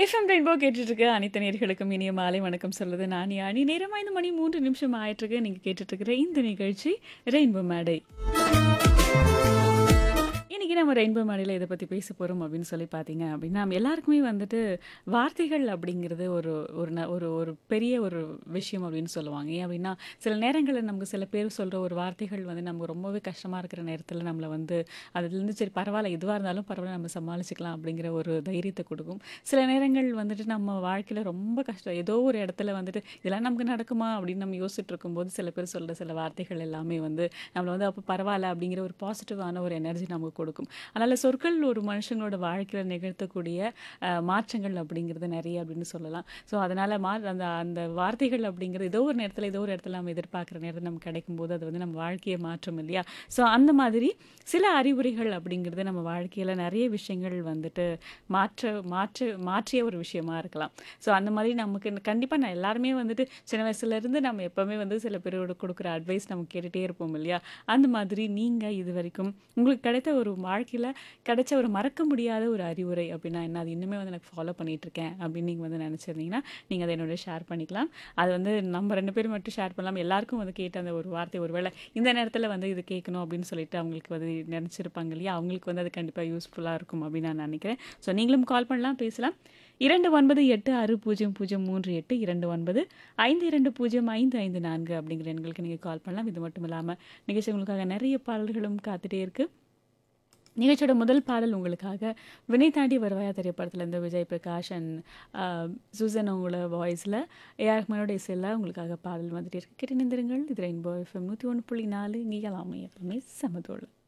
FM rainbow கேட்டுட்டு இருக்க அனைத்து நேர்களுக்கும் இனிய மாலை வணக்கம் சொல்லுது நான் யானி நேரம் ஐந்து மணி மூன்று நிமிஷம் ஆயிட்டு இருக்கு நீங்க கேட்டுட்டு இருக்கிற இந்த நிகழ்ச்சி ரெயின்போ மேடை இன்னைக்கு நம்ம ரெயின்போ மேடையில் இதை பற்றி பேச போகிறோம் அப்படின்னு சொல்லி பார்த்தீங்க அப்படின்னா நம்ம எல்லாருக்குமே வந்துட்டு வார்த்தைகள் அப்படிங்கிறது ஒரு ஒரு ந- ஒரு ஒரு பெரிய ஒரு விஷயம் அப்படின்னு சொல்லுவாங்க ஏன் அப்படின்னா சில நேரங்களில் நமக்கு சில பேர் சொல்கிற ஒரு வார்த்தைகள் வந்து நமக்கு ரொம்பவே கஷ்டமாக இருக்கிற நேரத்தில் நம்மளை வந்து அதுலேருந்து சரி பரவாயில்ல எதுவாக இருந்தாலும் பரவாயில்ல நம்ம சமாளிச்சுக்கலாம் அப்படிங்கிற ஒரு தைரியத்தை கொடுக்கும் சில நேரங்கள் வந்துட்டு நம்ம வாழ்க்கையில் ரொம்ப கஷ்டம் ஏதோ ஒரு இடத்துல வந்துட்டு இதெல்லாம் நமக்கு நடக்குமா அப்படின்னு நம்ம யோசிச்சுட்டு இருக்கும்போது சில பேர் சொல்கிற சில வார்த்தைகள் எல்லாமே வந்து நம்மளை வந்து அப்போ பரவாயில்ல அப்படிங்கிற ஒரு பாசிட்டிவான ஒரு எனர்ஜி நமக்கு கொடுக்கும் அதனால் சொற்கள் ஒரு மனுஷங்களோட வாழ்க்கையில் நிகழ்த்தக்கூடிய அஹ், மாற்றங்கள் அப்படிங்கிறது நிறைய அப்படின்னு சொல்லலாம் ஸோ அதனால் மா அந்த அந்த வார்த்தைகள் அப்படிங்கிறது ஏதோ ஒரு நேரத்தில் ஏதோ ஒரு இடத்துல நம்ம எதிர்பார்க்குற நேரத்தில் நமக்கு கிடைக்கும் போது அது வந்து நம்ம வாழ்க்கையை மாற்றும் இல்லையா ஸோ அந்த மாதிரி சில அறிவுரைகள் அப்படிங்கிறது நம்ம வாழ்க்கையில் நிறைய விஷயங்கள் வந்துட்டு மாற்ற மாற்ற மாற்றிய ஒரு விஷயமா இருக்கலாம் ஸோ அந்த மாதிரி நமக்கு கண்டிப்பாக நான் எல்லாருமே வந்துட்டு சின்ன வயசுலேருந்து நம்ம எப்போவுமே வந்து சில பேரோட கொடுக்குற அட்வைஸ் நம்ம கேட்டுகிட்டே இருப்போம் இல்லையா அந்த மாதிரி நீங்கள் இது வரைக்கும் உங்களுக்கு கிடைத்த ஒரு வாழ்க்கையில் கிடைச்ச ஒரு மறக்க முடியாத ஒரு அறிவுரை அப்படின்னா என்ன அது இன்னுமே வந்து எனக்கு ஃபாலோ பண்ணிட்டு இருக்கேன் அப்படின்னு நீங்கள் வந்து நினச்சிருந்தீங்கன்னா நீங்கள் அதை என்னோட ஷேர் பண்ணிக்கலாம் அது வந்து நம்ம ரெண்டு பேரும் மட்டும் ஷேர் பண்ணலாம் எல்லாருக்கும் வந்து கேட்ட அந்த ஒரு வார்த்தை ஒருவேளை இந்த நேரத்தில் வந்து இது கேட்கணும் அப்படின்னு சொல்லிட்டு அவங்களுக்கு வந்து நினச்சிருப்பாங்க இல்லையா அவங்களுக்கு வந்து அது கண்டிப்பாக யூஸ்ஃபுல்லாக இருக்கும் அப்படின்னு நான் நினைக்கிறேன் ஸோ நீங்களும் கால் பண்ணலாம் பேசலாம் இரண்டு ஒன்பது எட்டு ஆறு பூஜ்ஜியம் பூஜ்ஜியம் மூன்று எட்டு இரண்டு ஒன்பது ஐந்து இரண்டு பூஜ்ஜியம் ஐந்து ஐந்து நான்கு அப்படிங்கிற எண்களுக்கு நீங்கள் கால் பண்ணலாம் இது மட்டும் இல்லாமல் நிகழ்ச்சி உங்களுக்காக நிறைய பாடல்களும் காத்துட்டே இருக்கு நிகழ்ச்சியோட முதல் பாடல் உங்களுக்காக வினை தாண்டி வருவாயா திரைப்படத்தில் இந்த விஜய் பிரகாஷ் அண்ட் சுசன் அவங்களோட வாய்ஸில் ஏஆர் ரஹ்மானோட இசையில் உங்களுக்காக பாடல் வந்துட்டு இருக்கு கேட்டு நிந்திருங்கள் இது ரெயின்போ எஃப்எம் நூற்றி ஒன்று புள்ளி நாலு இங்கே எல்லாமே எப்பவுமே சமதோள்